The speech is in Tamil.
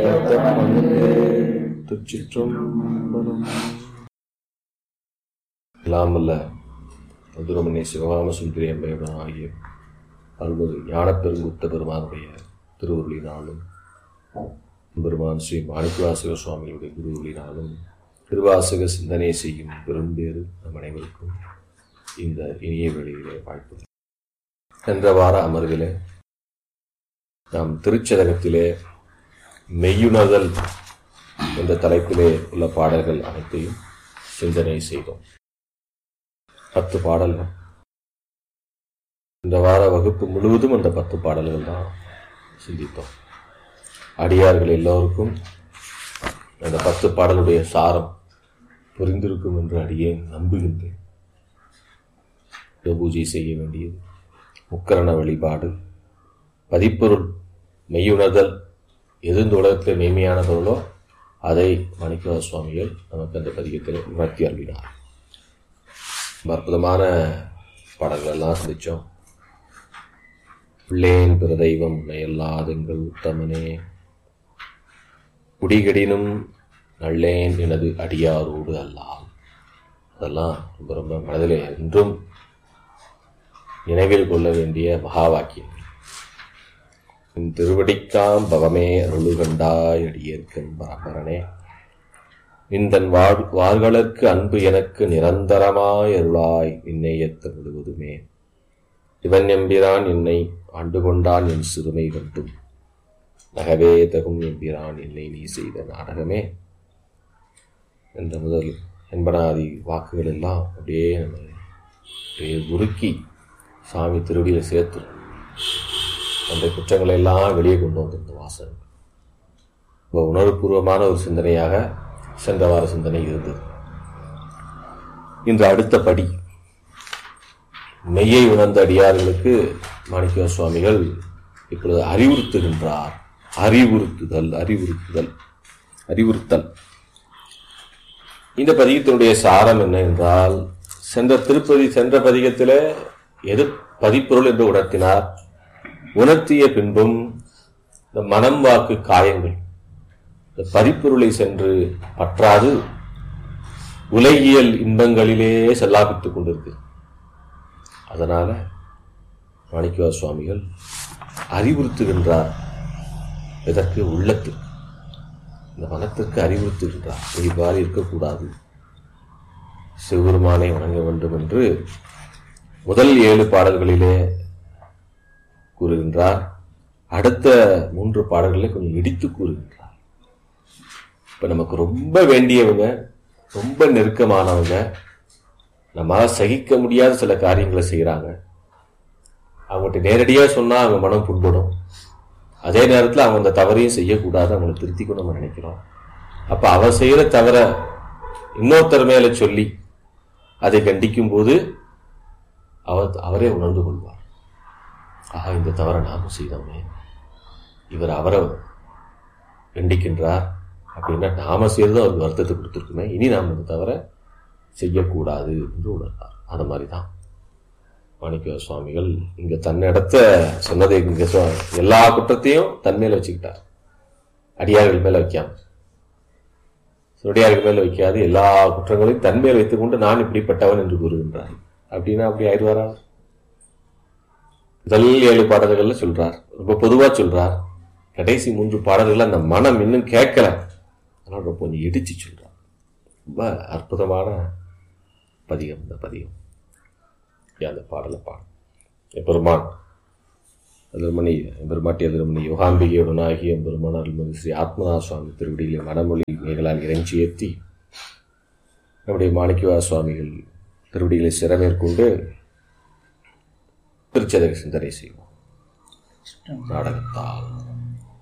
திருச்சிற்றம்பலம் இல்லாமல்ல மதுரமணி சிவகாம சுந்தரி அம்பையுடன் ஆகிய அருள்மிகு ஞானப்பெருங்குத்த பெருமானுடைய திருவுருளினாலும் பெருமான் ஸ்ரீ மாணிக்கவாசக சுவாமிகளுடைய குருவுளினாலும் திருவாசக சிந்தனை செய்யும் பெரும்பேறு நம் அனைவருக்கும் இந்த இனிய வெளியிலே வாழ்த்து சென்ற வார அமர்விலே நாம் திருச்சதகத்திலே மெய்யுணர்தல் என்ற தலைப்பிலே உள்ள பாடல்கள் அனைத்தையும் சிந்தனை செய்தோம் பத்து பாடல்கள் இந்த வார வகுப்பு முழுவதும் அந்த பத்து பாடல்கள் தான் சிந்தித்தோம் அடியார்கள் எல்லோருக்கும் அந்த பத்து பாடலுடைய சாரம் புரிந்திருக்கும் என்று அடியேன் நம்புகின்றேன் பூஜை செய்ய வேண்டியது முக்கரண வழிபாடு பதிப்பொருள் மெய்யுணர்தல் எது இந்த உலகத்தில் மெய்மையான பொருளோ அதை மாணிக்கவ சுவாமிகள் நமக்கு அந்த பதிகத்தில் உணர்த்தி அருளினார் ரொம்ப அற்புதமான பாடல்கள்லாம் சிந்திச்சோம் பிள்ளேன் பிற தெய்வம் உன்னையல்லாதெங்கள் உத்தமனே குடிகடினும் நல்லேன் எனது அடியாரோடு அல்லாம் அதெல்லாம் ரொம்ப ரொம்ப மனதிலே என்றும் நினைவில் கொள்ள வேண்டிய மகா வாக்கியங்கள் உன் திருவடிக்காம் பவமே அருளுகண்டாய் அடியேற்கன் பரபரனே நிந்தன் வாழ் வார்களுக்கு அன்பு எனக்கு நிரந்தரமாய் அருளாய் நின்னையத்த முழுவதுமே இவன் எம்பிரான் என்னை ஆண்டு கொண்டான் என் சிறுமை கண்டும் நகவே தகும் எம்பிரான் என்னை நீ செய்த நாடகமே என்ற முதல் என்பனாதி வாக்குகள் எல்லாம் அப்படியே நம்ம அப்படியே உருக்கி சாமி திருடியில் சேர்த்து அந்த குற்றங்களை எல்லாம் வெளியே கொண்டு வந்திருந்த வாசகம் ரொம்ப உணர்வுபூர்வமான ஒரு சிந்தனையாக சென்ற வார சிந்தனை இருந்தது இன்று அடுத்த படி மெய்யை உணர்ந்த அடியார்களுக்கு மாணிக்க சுவாமிகள் இப்பொழுது அறிவுறுத்துகின்றார் அறிவுறுத்துதல் அறிவுறுத்துதல் அறிவுறுத்தல் இந்த பதிகத்தினுடைய சாரம் என்ன என்றால் சென்ற திருப்பதி சென்ற பதிகத்தில் எது பதிப்பொருள் என்று உணர்த்தினார் உணர்த்திய பின்பும் இந்த மனம் வாக்கு காயங்கள் இந்த பதிப்பொருளை சென்று பற்றாது உலகியல் இன்பங்களிலே செல்லாபித்துக் கொண்டிருக்கு அதனால மாணிக்கவா சுவாமிகள் அறிவுறுத்துகின்றார் இதற்கு உள்ளத்துக்கு இந்த மனத்திற்கு அறிவுறுத்துகின்றார் இவ்வாறு இருக்கக்கூடாது சிவபெருமானை வணங்க வேண்டும் என்று முதல் ஏழு பாடல்களிலே கூறுகின்றார் அடுத்த மூன்று பாடல்களை கொஞ்சம் இடித்து கூறுகின்றார் இப்ப நமக்கு ரொம்ப வேண்டியவங்க ரொம்ப நெருக்கமானவங்க நம்மளால சகிக்க முடியாத சில காரியங்களை செய்கிறாங்க அவங்ககிட்ட நேரடியாக சொன்னால் அவங்க மனம் புண்படும் அதே நேரத்தில் அவங்க அந்த தவறையும் செய்யக்கூடாது அவங்களை திருத்திக்கணும் நம்ம நினைக்கிறோம் அப்போ அவன் செய்கிற தவற இன்னொருத்தர் மேலே சொல்லி அதை கண்டிக்கும் போது அவர் அவரே உணர்ந்து கொள்வார் ஆஹா இந்த தவறை நாமும் செய்தோமே இவர் அவரை கண்டிக்கின்றார் அப்படின்னா நாம செய்யறது அவருக்கு வருத்தத்தை கொடுத்துருக்குமே இனி நாம் இந்த தவிர செய்யக்கூடாது என்று உணர்ந்தார் அது மாதிரி தான் மாணிக்க சுவாமிகள் இங்க தன்னிடத்த சொன்னதை இங்க எல்லா குற்றத்தையும் தன் மேல வச்சுக்கிட்டார் அடியார்கள் மேல வைக்காம சுடியார்கள் மேல வைக்காது எல்லா குற்றங்களையும் தன் மேல் வைத்துக்கொண்டு நான் இப்படிப்பட்டவன் என்று கூறுகின்றார் அப்படின்னா அப்படி ஆயிடுவாரா முதல் ஏழு பாடல்கள்ல சொல்றார் ரொம்ப பொதுவா சொல்றார் கடைசி மூன்று பாடல்கள் அந்த மனம் இன்னும் கேட்கல அதனால ரொம்ப கொஞ்சம் இடிச்சு சொல்றார் ரொம்ப அற்புதமான பதிகம் இந்த பதிகம் அந்த பாடலை பாடும் பெருமான் அதிர்மணி பெருமாட்டி அதிர்மணி யோகாம்பிகையுடனாகிய பெருமான் அருள்மதி ஸ்ரீ ஆத்மநா சுவாமி திருவடியிலே மனமொழி மேகலால் இறைஞ்சி ஏற்றி நம்முடைய மாணிக்கவா சுவாமிகள் திருவடிகளை சிறமேற்கொண்டு திருச்சதக சிந்தனை செய்வோம் நாடகத்தால்